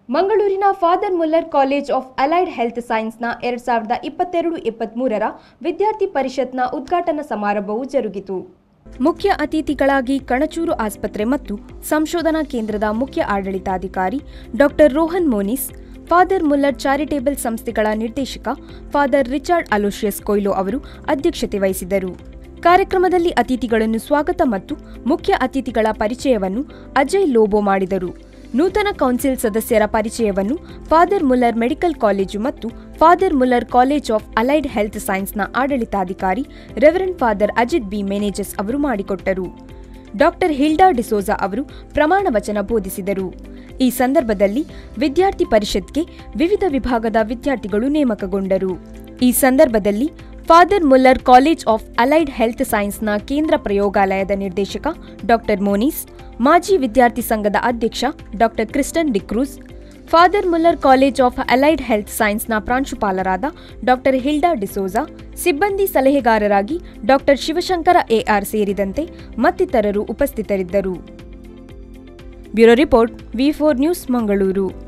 ಮಂಗಳೂರಿನ Father Muller College of Allied Health ಸೈನ್ಸ್ನ ಎರಡ್ ಸಾವಿರದ ಇಪ್ಪತ್ತೆರಡು ಇಪ್ಪತ್ತ್ಮೂರರ ವಿದ್ಯಾರ್ಥಿ ಪರಿಷತ್ನ ಉದ್ಘಾಟನಾ ಸಮಾರಂಭವು ಜರುಗಿತು ಮುಖ್ಯ ಅತಿಥಿಗಳಾಗಿ ಕಣಚೂರು ಆಸ್ಪತ್ರೆ ಮತ್ತು ಸಂಶೋಧನಾ ಕೇಂದ್ರದ ಮುಖ್ಯ ಆಡಳಿತಾಧಿಕಾರಿ doctor Rohan Monis Father Muller charitable ಸಂಸ್ಥೆಗಳ ನಿರ್ದೇಶಕ ಫಾದರ್ ರಿಚಾರ್ಡ್ ಅಲೋಷಿಯಸ್ ಕೊಯ್ಲೋ ಅವರು ಅಧ್ಯಕ್ಷತೆ ವಹಿಸಿದರು ಕಾರ್ಯಕ್ರಮದಲ್ಲಿ ಅತಿಥಿಗಳನ್ನು ಸ್ವಾಗತ ಮತ್ತು ಮುಖ್ಯ ಅತಿಥಿಗಳ ಪರಿಚಯವನ್ನು ಅಜಯ್ ಲೋಬೋ ಮಾಡಿದರು ನೂತನ ಕೌನ್ಸಿಲ್ ಸದಸ್ಯರ ಪರಿಚಯವನ್ನು ಫಾದರ್ ಮುಲ್ಲರ್ ಮೆಡಿಕಲ್ ಕಾಲೇಜು ಮತ್ತು Father Muller College of Allied Health ಸೈನ್ಸ್ನ ಆಡಳಿತಾಧಿಕಾರಿ Reverend Father Ajith B Menezes ಅವರು ಮಾಡಿಕೊಟ್ಟರು ಡಾಕ್ಟರ್ ಹಿಲ್ಡಾ ಡಿಸೋಜಾ ಅವರು ಪ್ರಮಾಣ ವಚನ ಬೋಧಿಸಿದರು ಈ ಸಂದರ್ಭದಲ್ಲಿ ವಿದ್ಯಾರ್ಥಿ ಪರಿಷತ್ಗೆ ವಿವಿಧ ವಿಭಾಗದ ವಿದ್ಯಾರ್ಥಿಗಳು ನೇಮಕಗೊಂಡರು ಈ ಸಂದರ್ಭದಲ್ಲಿ Father Muller College of Allied Health ಸೈನ್ಸ್ನ ಕೇಂದ್ರ ಪ್ರಯೋಗಾಲಯದ ನಿರ್ದೇಶಕ ಡಾಕ್ಟರ್ ಮೋನಿಸ್ ಮಾಜಿ ವಿದ್ಯಾರ್ಥಿ ಸಂಘದ ಅಧ್ಯಕ್ಷ doctor Kristen D'Cruz Father Muller College of Allied Health ಸೈನ್ಸ್ನ ಪ್ರಾಂಶುಪಾಲರಾದ ಡಾಕ್ಟರ್ ಹಿಲ್ಡಾ ಡಿಸೋಜಾ ಸಿಬ್ಬಂದಿ ಸಲಹೆಗಾರರಾಗಿ ಡಾಕ್ಟರ್ ಶಿವಶಂಕರ ಎಆರ್ ಸೇರಿದಂತೆ ಮತ್ತಿತರರು ಉಪಸ್ಥಿತರಿದ್ದರು bureau report V four News Mangaluru